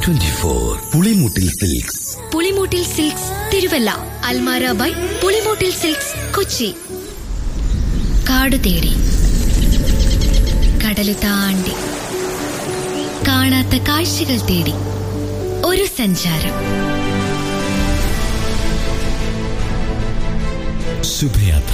twenty four Pulimoottil silks Pulimoottil silks Thiruvalla Almara by Pulimoottil silks Kochi കാട് തേടി കടല് താണ്ടി കാണാത്ത കാഴ്ചകൾ തേടി ഒരു സഞ്ചാരം ശുഭയാത്ര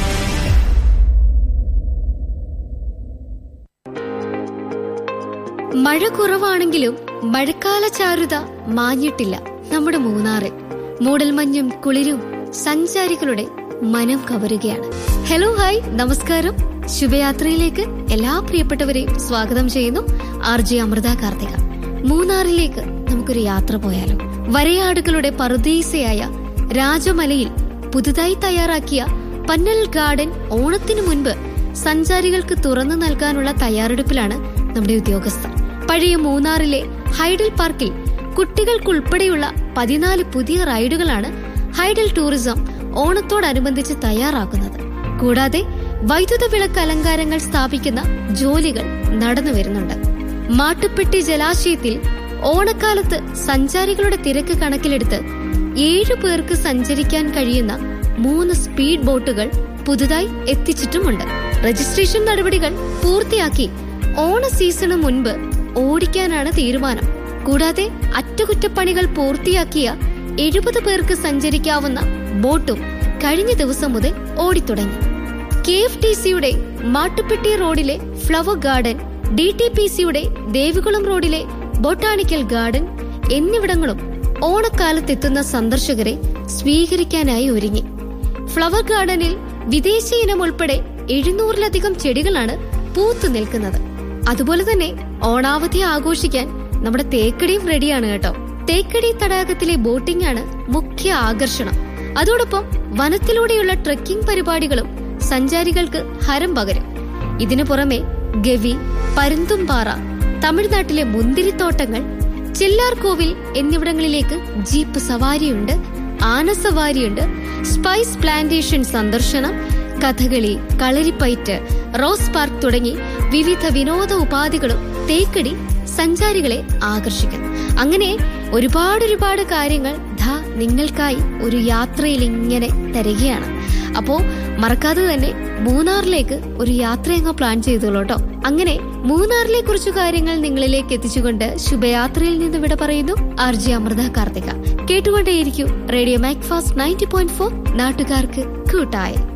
മഴ കുറവാണെങ്കിലും മഴക്കാല ചാരുത മാഞ്ഞിട്ടില്ല നമ്മുടെ മൂന്നാറ് മൂടൽമഞ്ഞും കുളിരും സഞ്ചാരികളുടെ മനം കവരുകയാണ് ഹലോ ഹായ് നമസ്കാരം ശുഭയാത്രയിലേക്ക് എല്ലാ പ്രിയപ്പെട്ടവരെയും സ്വാഗതം ചെയ്യുന്നു ആർ ജെ അമൃത കാർത്തിക മൂന്നാറിലേക്ക് നമുക്കൊരു യാത്ര പോയാലോ വരയാടുകളുടെ പറുദീസയായ രാജമലയിൽ പുതുതായി തയ്യാറാക്കിയ പന്നൽ ഗാർഡൻ ഓണത്തിനു മുൻപ് സഞ്ചാരികൾക്ക് തുറന്നു നൽകാനുള്ള തയ്യാറെടുപ്പിലാണ് നമ്മുടെ ഉദ്യോഗസ്ഥർ പഴയ മൂന്നാറിലെ ഹൈഡൽ പാർക്കിൽ കുട്ടികൾക്കുൾപ്പെടെയുള്ള പതിനാല് പുതിയ റൈഡുകളാണ് ഹൈഡൽ ടൂറിസം ഓണത്തോടനുബന്ധിച്ച് തയ്യാറാക്കുന്നത് കൂടാതെ വൈദ്യുത വിളക്ക് അലങ്കാരങ്ങൾ സ്ഥാപിക്കുന്ന ജോലികൾ നടന്നു വരുന്നുണ്ട് മാട്ടുപ്പെട്ടി ജലാശയത്തിൽ ഓണക്കാലത്ത് സഞ്ചാരികളുടെ തിരക്ക് കണക്കിലെടുത്ത് ഏഴു പേർക്ക് സഞ്ചരിക്കാൻ കഴിയുന്ന മൂന്ന് സ്പീഡ് ബോട്ടുകൾ പുതുതായി എത്തിച്ചിട്ടുമുണ്ട് രജിസ്ട്രേഷൻ നടപടികൾ പൂർത്തിയാക്കി ഓണ സീസണ് മുൻപ് ഓടിക്കാനാണ് തീരുമാനം കൂടാതെ അറ്റകുറ്റപ്പണികൾ പൂർത്തിയാക്കിയ എഴുപത് പേർക്ക് സഞ്ചരിക്കാവുന്ന ബോട്ടും കഴിഞ്ഞ ദിവസം മുതൽ ഓടിത്തുടങ്ങി കെ എഫ് ടി സിയുടെ മാട്ടുപ്പെട്ടി റോഡിലെ flower garden D T P സിയുടെ ദേവികുളം റോഡിലെ ബൊട്ടാണിക്കൽ ഗാർഡൻ എന്നിവിടങ്ങളും ഓണക്കാലത്തെത്തുന്ന സന്ദർശകരെ സ്വീകരിക്കാനായി ഒരുങ്ങി ഫ്ലവർ ഗാർഡനിൽ വിദേശ ഇനം ഉൾപ്പെടെ എഴുന്നൂറിലധികം ചെടികളാണ് പൂത്തു നിൽക്കുന്നത് അതുപോലെ തന്നെ ഓണാവധി ആഘോഷിക്കാൻ നമ്മുടെ തേക്കടിയും റെഡിയാണ് കേട്ടോ തേക്കടി തടാകത്തിലെ ബോട്ടിംഗ് ആണ് മുഖ്യ ആകർഷണം അതോടൊപ്പം വനത്തിലൂടെയുള്ള ട്രെക്കിംഗ് പരിപാടികളും സഞ്ചാരികൾക്ക് ഹരം പകരും ഇതിനു പുറമെ ഗവി പരുന്തുംപാറ തമിഴ്നാട്ടിലെ മുന്തിരിത്തോട്ടങ്ങൾ ചില്ലാർകോവിൽ എന്നിവിടങ്ങളിലേക്ക് ജീപ്പ് സവാരിയുണ്ട് ആനസവാരിയുണ്ട് സ്പൈസ് പ്ലാന്റേഷൻ സന്ദർശനം കഥകളി കളരിപ്പയറ്റ് റോസ് പാർക്ക് തുടങ്ങി വിവിധ വിനോദ ഉപാധികളും തേക്കടി സഞ്ചാരികളെ ആകർഷിക്കും അങ്ങനെ ഒരുപാട് ഒരുപാട് കാര്യങ്ങൾ ധാ നിങ്ങൾക്കായി ഒരു യാത്രയിൽ ഇങ്ങനെ തരികയാണ് അപ്പോ മറക്കാതെ തന്നെ മൂന്നാറിലേക്ക് ഒരു യാത്ര അങ്ങ് പ്ലാൻ ചെയ്തോളൂ കേട്ടോ അങ്ങനെ മൂന്നാറിലെ കുറിച്ചു കാര്യങ്ങൾ നിങ്ങളിലേക്ക് എത്തിച്ചുകൊണ്ട് ശുഭയാത്രയിൽ നിന്ന് വിട പറയുന്നു ആർ ജെ അമൃത കാർത്തിക കേട്ടുകൊണ്ടേയിരിക്കും radio Mac fast ninety point four നാട്ടുകാർക്ക് കൂട്ടായി